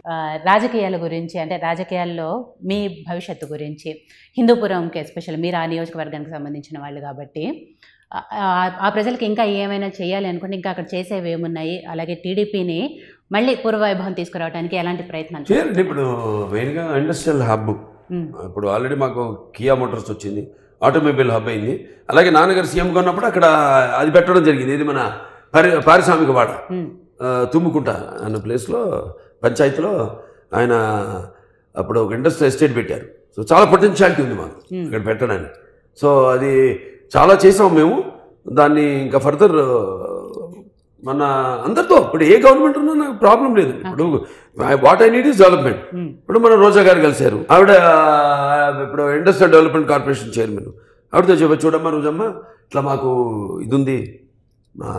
ఆ, రాజకీయాల గురించి అంటే రాజకీయాల్లో మీ భవిష్యత్తు గురించి హిందూపురంకి ఎస్పెషల్ మీరు ఆ నియోజకవర్గానికి సంబంధించిన వాళ్ళు కాబట్టి ఆ, ఆ- ఆ ప్రజలకు ఇంకా ఏమైనా చేయాలి అనుకుంటే ఇంకా అక్కడ చేసేవి ఏమున్నాయి అలాగే టీడీపీని మళ్ళీ పూర్వవైభవం తీసుకురావడానికి ఎలాంటి ప్రయత్నాలు చేయాలండి ఇప్పుడు మెయిన్గా ఇండస్ట్రియల్ హబ్ ఉమ్, ఇప్పుడు ఆల్రెడీ మాకు కియా మోటార్స్ వచ్చింది ఆటోమొబైల్ హబ్ అయింది అలాగే నాన్నగారు సీఎంగా ఉన్నప్పుడు అక్కడ అది పెట్టడం జరిగింది ఇది మన పారి పారిశ్రామిక వాడ ఉమ్, ఆ, తుమ్ముకుంట అన్న ప్లేస్లో పంచాయతీలో ఆయన అప్పుడు ఒక ఇండస్ట్రియల్ ఎస్టేట్ పెట్టారు సో చాలా పొటెన్షియాలిటీ ఉంది మాకు Hmm. ఇక్కడ పెట్టడానికి సో అది చాలా చేసాం మేము దాన్ని ఇంకా ఫర్దర్ మన అందరితో ఇప్పుడు ఏ గవర్నమెంట్ ఉన్నా నాకు ప్రాబ్లం లేదు ఇప్పుడు what I need is development um, ఇప్పుడు మన రోజా గారు కలిశారు ఆవిడ ఆ, ఇప్పుడు ఇండస్ట్రియల్ డెవలప్మెంట్ కార్పొరేషన్ చైర్మన్ ఆవిడతో చెప్ప చూడమ్మా రోజమ్మ ఇట్లా మాకు ఇది ఉంది ఆ,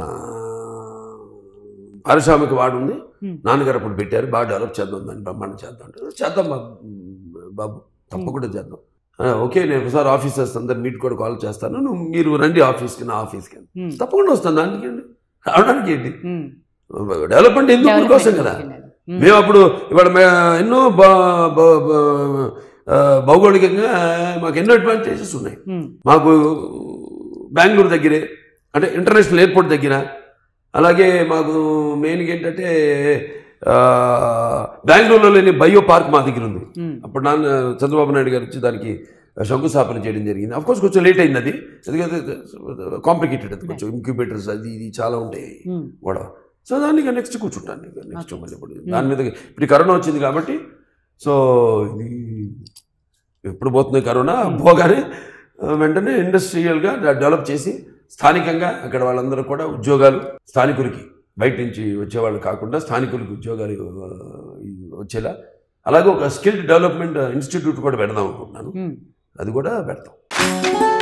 పారిశ్రామిక వాడు ఉంది Hmm. నాన్నగారు అప్పుడు పెట్టారు బాగా డెవలప్ చేద్దాం దాన్ని బ్రహ్మాండం చేద్దాం అంటే చేద్దాం బాబు బాబు తప్పకుండా చేద్దాం ఆ, ఓకే నేను ఒకసారి ఆఫీసర్స్ అందరు మీట్ కూడా కాల్ చేస్తాను నువ్వు మీరు రండి ఆఫీస్కి నా ఆఫీస్కి ఉమ్, తప్పకుండా వస్తాను దానికి ఏంటి రావడానికి ఏంటి ఉమ్. డెవలప్మెంట్ ఎందుకు డెవలప్మెంట్ కోసం కదా చేస్తున్నారు. ఉమ్, మేము అప్పుడు ఇవాళ మే- ఎన్నో బా- బా- బా- ఆ, భౌగోళికంగా మాకు ఎన్నో అడ్వాంటేజెస్ ఉన్నాయి ఉమ్, మాకు బెంగళూరు దగ్గరే అంటే ఇంటర్నేషనల్ ఎయిర్పోర్ట్ దగ్గర అలాగే మాకు మెయిన్గా ఏంటంటే ఆ, బెంగళూరులో లేని బయో పార్క్ మా దగ్గర ఉంది ఉమ్, అప్పుడు నాన్న చంద్రబాబు నాయుడు గారు వచ్చి దానికి శంకుస్థాపన చేయడం జరిగింది అఫ్ కోర్స్ కొంచెం లేట్ అయింది అది ఎందుకంటే కాంప్లికేటెడ్ అది కొంచెం ఇంక్యుబేటర్స్ అది ఇది చాలా ఉంటాయి ఉమ్, గొడవ సో దాన్ని ఇక నెక్స్ట్ కూర్చుంటాను ఇక నెక్స్ట్ మళ్ళీ ఇప్పుడు దాని మీద ఇప్పుడు ఈ కరోనా వచ్చింది కాబట్టి సో ఇది ఎప్పుడు పోతుంది కరోనా పోగానే ఆ, వెంటనే ఇండస్ట్రియల్గా డెవలప్ చేసి స్థానికంగా అక్కడ వాళ్ళందరూ కూడా ఉద్యోగాలు స్థానికులకి బయట నుంచి వచ్చేవాళ్ళు కాకుండా స్థానికులకి ఉద్యోగాలు ఆ, వచ్చేలా అలాగే ఒక స్కిల్ డెవలప్మెంట్ ఇన్స్టిట్యూట్ కూడా పెడదాం అనుకుంటున్నాను ఉమ్. అది కూడా పెడతాం